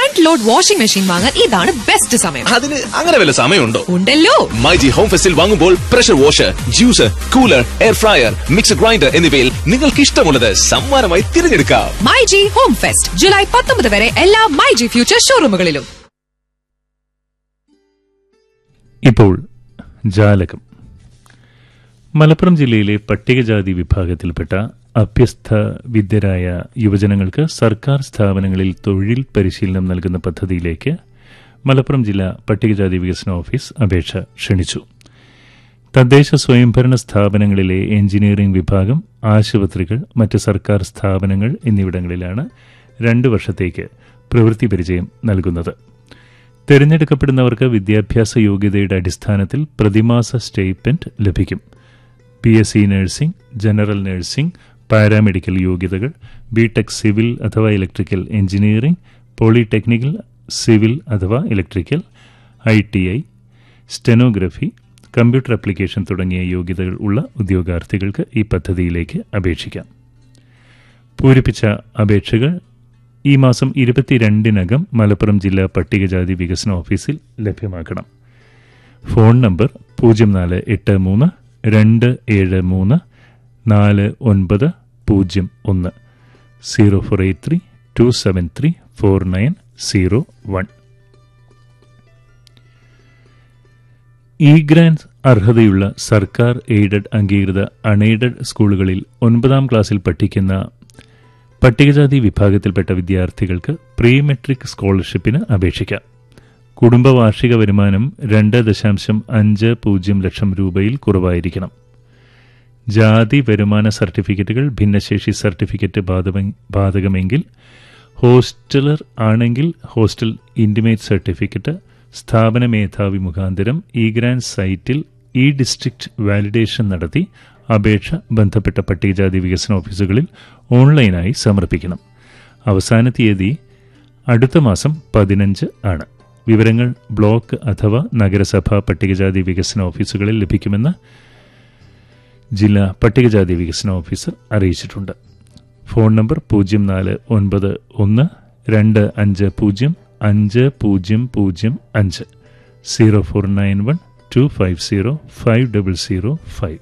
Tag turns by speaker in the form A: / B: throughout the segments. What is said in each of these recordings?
A: front load washing machine വാങ്ങാൻ ഇതാണ് best സമയം
B: അതിന് അങ്ങനെ വല്ല സമയമുണ്ടോ
A: ഉണ്ടല്ലോ
B: മൈജി ഹോം ഫെസ്റ്റിൽ വാങ്ങുമ്പോൾ pressure washer juicer cooler air fryer mixer grinder എന്നിവയിൽ നിങ്ങൾക്ക് ഇഷ്ടമുള്ളത് സമ്മാനമായി തിരഞ്ഞെടുക്കാം
A: myG home fest July പത്തൊമ്പത് വരെ എല്ലാ മൈ ജി ഫ്യൂച്ചർ ഷോറൂമുകളിലും
C: ഇപ്പോൾ ജാലകം മലപ്പുറം ജില്ലയിലെ പട്ടികജാതി വിഭാഗത്തിൽപ്പെട്ട അഭ്യസ്ത വിദ്യരായ യുവജനങ്ങൾക്ക് സർക്കാർ സ്ഥാപനങ്ങളിൽ തൊഴിൽ പരിശീലനം നൽകുന്ന പദ്ധതിയിലേക്ക് മലപ്പുറം ജില്ലാ പട്ടികജാതി വികസന ഓഫീസ് അപേക്ഷ ക്ഷണിച്ചു തദ്ദേശ സ്വയംഭരണ സ്ഥാപനങ്ങളിലെ എഞ്ചിനീയറിംഗ് വിഭാഗം ആശുപത്രികൾ മറ്റ് സർക്കാർ സ്ഥാപനങ്ങൾ എന്നിവിടങ്ങളിലാണ് രണ്ട് വർഷത്തേക്ക് പ്രവൃത്തി പരിചയം നൽകുന്നത് തിരഞ്ഞെടുക്കപ്പെടുന്നവർക്ക് വിദ്യാഭ്യാസ യോഗ്യതയുടെ അടിസ്ഥാനത്തിൽ പ്രതിമാസ സ്റ്റേറ്റ്മെന്റ് ലഭിക്കും P S C nursing general nursing paramedical യോഗ്യതകൾ ബിടെക് സിവിൽ അഥവാ ഇലക്ട്രിക്കൽ എഞ്ചിനീയറിംഗ് പോളിടെക്നിക്കൽ സിവിൽ അഥവാ electrical I T I stenography computer application തുടങ്ങിയ യോഗ്യതകൾ ഉള്ള ഉദ്യോഗാർത്ഥികൾക്ക് ഈ പദ്ധതിയിലേക്ക് അപേക്ഷിക്കാം പൂരിപ്പിച്ച അപേക്ഷകൾ ഈ മാസം ഇരുപത്തിരണ്ടിനകം മലപ്പുറം ജില്ലാ പട്ടികജാതി വികസന ഓഫീസിൽ ലഭ്യമാക്കണം ഫോൺ നമ്പർ പൂജ്യം നാല് എട്ട് മൂന്ന് രണ്ട് ഏഴ് മൂന്ന് നാല് ഒൻപത് പൂജ്യം ഒന്ന് zero four eight three two seven three four nine zero one e grant അർഹതയുള്ള സർക്കാർ എയ്ഡഡ് അംഗീകൃത അൺഎയ്ഡഡ് സ്കൂളുകളിൽ ഒൻപതാം ക്ലാസ്സിൽ പഠിക്കുന്ന പട്ടികജാതി വിഭാഗത്തിൽപ്പെട്ട വിദ്യാർത്ഥികൾക്ക് പ്രീ മെട്രിക് സ്കോളർഷിപ്പിന് അപേക്ഷിക്കാം കുടുംബ വാർഷിക വരുമാനം രണ്ട് ദശാംശം അഞ്ച് പൂജ്യം ലക്ഷം രൂപയിൽ കുറവായിരിക്കണം ജാതി വരുമാന സർട്ടിഫിക്കറ്റുകൾ ഭിന്നശേഷി സർട്ടിഫിക്കറ്റ് ബാധക- ബാധകമെങ്കിൽ ഹോസ്റ്റലർ ആണെങ്കിൽ ഹോസ്റ്റൽ ഇന്റിമേറ്റ് സർട്ടിഫിക്കറ്റ് സ്ഥാപന മേധാവി മുഖാന്തരം ഇ ഗ്രാൻഡ് സൈറ്റിൽ ഇ ഡിസ്ട്രിക്ട് വാലിഡേഷൻ നടത്തി അപേക്ഷ ബന്ധപ്പെട്ട പട്ടികജാതി വികസന ഓഫീസുകളിൽ ഓൺലൈനായി സമർപ്പിക്കണം അവസാന തീയതി അടുത്ത മാസം പതിനഞ്ച് ആണ് വിവരങ്ങൾ ബ്ലോക്ക് അഥവാ നഗരസഭ പട്ടികജാതി വികസന ഓഫീസുകളിൽ ലഭിക്കുമെന്ന് ജില്ലാ പട്ടികജാതി വികസന ഓഫീസർ അറിയിച്ചിട്ടുണ്ട് ഫോൺ നമ്പർ പൂജ്യം നാല് ഒൻപത് ഒന്ന് രണ്ട് അഞ്ച് പൂജ്യം അഞ്ച് പൂജ്യം പൂജ്യം അഞ്ച് zero four nine one two five zero five double zero five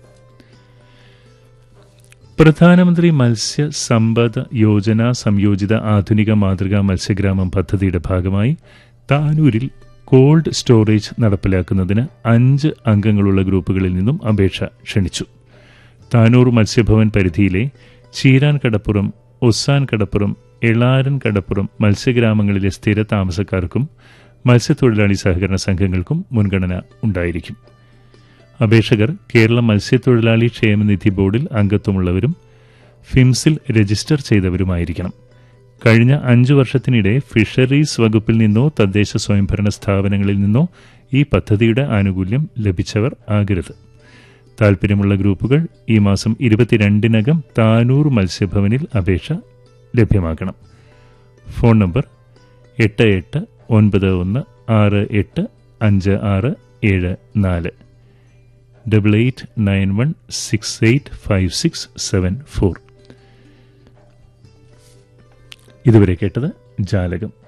C: പ്രധാനമന്ത്രി മത്സ്യ സമ്പദ യോജന സംയോജിത ആധുനിക മാതൃകാ മത്സ്യഗ്രാമം പദ്ധതിയുടെ ഭാഗമായി താനൂരിൽ കോൾഡ് സ്റ്റോറേജ് നടപ്പിലാക്കുന്നതിന് അഞ്ച് അംഗങ്ങളുള്ള ഗ്രൂപ്പുകളിൽ നിന്നും അപേക്ഷ ക്ഷണിച്ചു താനൂർ മത്സ്യഭവൻ പരിധിയിലെ ചീരാൻ കടപ്പുറം ഒസാൻ കടപ്പുറം എളാരൻ കടപ്പുറം മത്സ്യഗ്രാമങ്ങളിലെ സ്ഥിര താമസക്കാർക്കും മത്സ്യത്തൊഴിലാളി സഹകരണ സംഘങ്ങൾക്കും മുൻഗണന ഉണ്ടായിരിക്കും അപേക്ഷകർ കേരള മത്സ്യത്തൊഴിലാളി ക്ഷേമനിധി ബോർഡിൽ അംഗത്വമുള്ളവരും ഫിംസിൽ രജിസ്റ്റർ ചെയ്തവരുമായിരിക്കണം കഴിഞ്ഞ അഞ്ചു വർഷത്തിനിടെ ഫിഷറീസ് വകുപ്പിൽ നിന്നോ തദ്ദേശ സ്വയംഭരണ സ്ഥാപനങ്ങളിൽ നിന്നോ ഈ പദ്ധതിയുടെ ആനുകൂല്യം ലഭിച്ചവർ ആകരുത് താൽപ്പര്യമുള്ള ഗ്രൂപ്പുകൾ ഈ മാസം ഇരുപത്തിരണ്ടിനകം താനൂർ മത്സ്യഭവനിൽ അപേക്ഷ ലഭ്യമാക്കണം ഫോൺ നമ്പർ എട്ട് എട്ട് ഒൻപത് ഒന്ന് ആറ് എട്ട് അഞ്ച് ആറ് ഏഴ് നാല് double eight nine one six eight five six seven four ഇതുവരെ കേട്ടത് ജാലകം